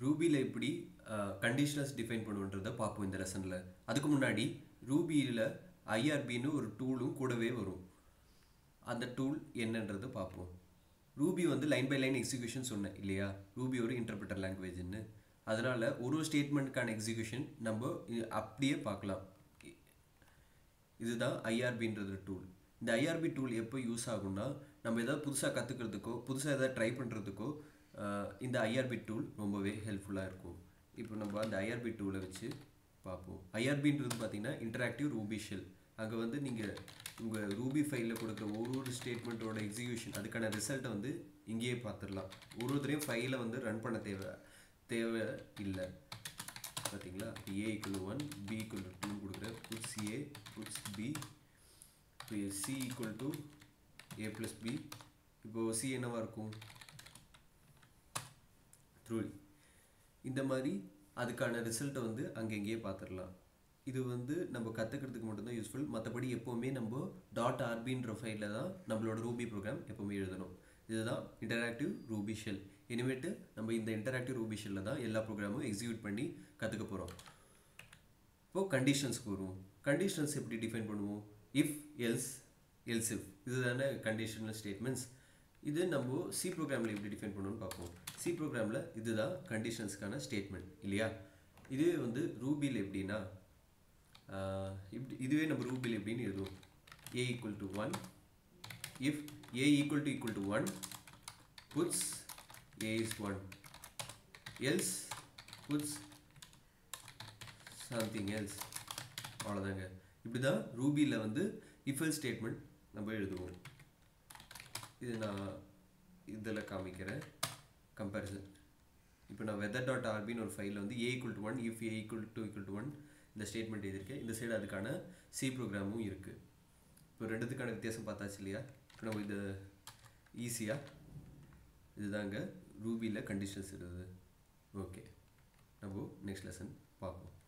ரூபியில் எப்படி conditionals define பண்ணுன்றதை பார்ப்போம் இந்த லெசனில் அதுக்கு முன்னாடி ரூபியில் ஐஆர்பின்னு ஒரு டூலும் கூடவே வரும் அந்த டூல் என்னன்றதை பார்ப்போம் ரூபி வந்து லைன் பை லைன் எக்ஸிக்யூஷன் சொன்னேன் இல்லையா ரூபி ஒரு இன்டர்பிரட்டர் லாங்குவேஜ்னு அதனால் ஒரு ஒரு ஸ்டேட்மெண்ட்டுக்கான எக்ஸிக்யூஷன் நம்ம இ- அப்படியே பார்க்கலாம் இ- இதுதான் ஐஆர்பின்றது டூல் இந்த ஐஆர்பி டூல் எப்போ யூஸ் ஆகும்னா நம்ம ஏதாவது புதுசாக கற்றுக்கிறதுக்கோ புதுசாக ஏதாவது ட்ரை பண்ணுறதுக்கோ இந்த ஐஆர்பி டூல் ரொம்பவே ஹெல்ப்ஃபுல்லாக இருக்கும் இப்போ நம்ம அந்த ஐஆர்பி டூலை வச்சு பார்ப்போம் ஐஆர்பின்றது பார்த்தீங்கன்னா இன்டராக்டிவ் ரூபி ஷெல் அங்கே வந்து நீங்கள் உங்கள் ரூபி ஃபைலில் கொடுக்குற ஒரு ஒரு ஸ்டேட்மெண்ட்டோட எக்ஸிக்யூஷன் அதுக்கான ரிசல்ட்டை வந்து இங்கேயே பார்த்துடலாம் ஒரு ஒருத்தரையும் ஃபைலை வந்து ரன் பண்ண தேவை தேவை இல்லை பார்த்தீங்களா A equal one B equal two கொடுக்குறேன் புட்ஸ் ஏ புட்ஸ் பி இப்போ C equal to A plus B இப்போது சி என்னவா இருக்கும் த்ரூ இந்த மாதிரி அதுக்கான ரிசல்ட்டை வந்து அங்கங்கேயே பார்த்துடலாம் இது வந்து நம்ம கற்றுக்கிறதுக்கு மட்டும்தான் யூஸ்ஃபுல் மற்றபடி எப்போவுமே நம்ம டாட் ஆர்பின்ற ஃபைலில் தான் நம்மளோட ரூபி ப்ரோக்ராம் எப்போவுமே எழுதணும் இதுதான் இன்டராக்டிவ் ரூபி ஷெல் இனிமேட்டு நம்ம இந்த இன்டராக்டிவ் ரூபி ஷெல்லில் தான் எல்லா ப்ரோக்ராமும் எக்ஸிக்யூட் பண்ணி கற்றுக்க போகிறோம் இப்போது கண்டிஷன்ஸ்க்கு வருவோம் கண்டிஷன்ஸ் எப்படி டிஃபைன் பண்ணுவோம் இஃப் எல்ஸ் எல்ஸ் இஃப் இதுதானே கண்டிஷனல் ஸ்டேட்மெண்ட்ஸ் இது நம்ம சி ப்ரோக்ராமில் எப்படி டிஃபைன் பண்ணணும்னு பார்ப்போம் சி ப்ரோக்ராமில் இதுதான் கண்டிஷன்ஸ்க்கான ஸ்டேட்மெண்ட் இல்லையா இதுவே வந்து ரூபியில் எப்படின்னா ஆஹ், இப்படி இதுவே நம்ம ரூபியில் எப்படின்னு எழுதுவோம் A equal to one if A equal to equal to one puts A is one else puts something else அவ்வளோதாங்க இப்படி தான் ரூபியில் வந்து இஃபல் ஸ்டேட்மெண்ட் நம்ம எழுதுவோம் இது நான் இதில் காமிக்கிறேன் கம்பேரிசன் இப்போ நான் வெதர் டாட் ஆர்பின்னு ஒரு ஃபைலில் வந்து A equal to one if A equal to equal to one இந்த ஸ்டேட்மெண்ட் எழுதியிருக்கேன் இந்த சைடு அதுக்கான சி ப்ரோக்ராமும் இருக்குது இப்போ ரெண்டுத்துக்கான வித்தியாசம் பார்த்தாச்சு இல்லையா இப்போ நம்ம இது ஈஸியாக இதுதாங்க ரூபியில் கண்டிஷன்ஸ் இருக்குது ஓகே நம்ம நெக்ஸ்ட் லெசன் பார்ப்போம்